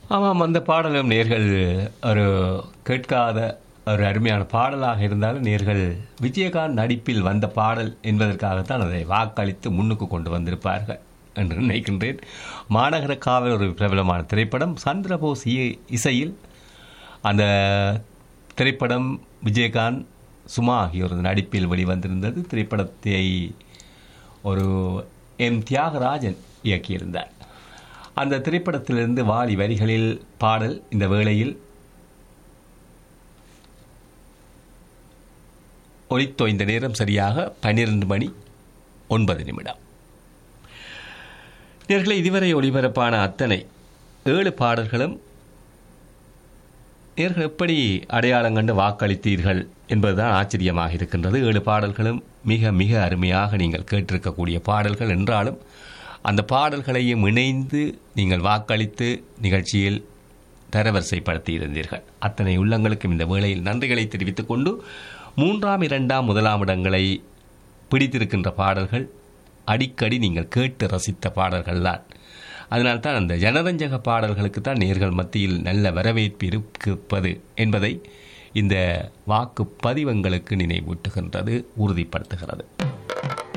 ஆமாம் அந்த பாடலும் நேர்கள் ஒரு கேட்காத ஒரு அருமையான பாடலாக இருந்தாலும் நேர்கள் விஜயகாந்த் நடிப்பில் வந்த பாடல் என்பதற்காகத்தான் அதை வாக்களித்து முன்னுக்கு கொண்டு வந்திருப்பார்கள் என்று நினைக்கின்றேன் மாநகர காவல் ஒரு பிரபலமான திரைப்படம் சந்திரபோஸ் இ- இசையில் அந்த திரைப்படம் விஜயகாந்த் சுமா ஆகியோரது நடிப்பில் வெளிவந்திருந்தது திரைப்படத்தை ஒரு எம் தியாகராஜன் இயக்கியிருந்தார் அந்த திரைப்படத்திலிருந்து வாலி வரிகளில் பாடல் இந்த வேளையில் ஒலித்தோய்ந்த நேரம் சரியாக பன்னிரண்டு மணி ஒன்பது நிமிடம் நேர்களை இதுவரை ஒளிபரப்பான அத்தனை ஏழு பாடல்களும் நேர்கள் எப்படி அடையாளம் கண்டு வாக்களித்தீர்கள் என்பதுதான் ஆச்சரியமாக இருக்கின்றது ஏழு பாடல்களும் மிக மிக அருமையாக நீங்கள் கேட்டிருக்கக்கூடிய பாடல்கள் என்றாலும் அந்த பாடல்களையும் இணைந்து நீங்கள் வாக்களித்து நிகழ்ச்சியில் தரவரிசைப்படுத்தி இருந்தீர்கள் அத்தனை உள்ளங்களுக்கும் இந்த வேளையில் நன்றிகளை தெரிவித்துக் கொண்டு மூன்றாம் இரண்டாம் முதலாம் இடங்களை பிடித்திருக்கின்ற பாடல்கள் அடிக்கடி நீங்கள் கேட்டு ரசித்த பாடல்கள்தான் அதனால்தான் அந்த ஜனரஞ்சக பாடல்களுக்கு தான் நேர்கள் மத்தியில் நல்ல வரவேற்பு இருப்பது என்பதை இந்த வாக்கு பதிவங்களுக்கு நினைவூட்டுகின்றது உறுதிப்படுத்துகிறது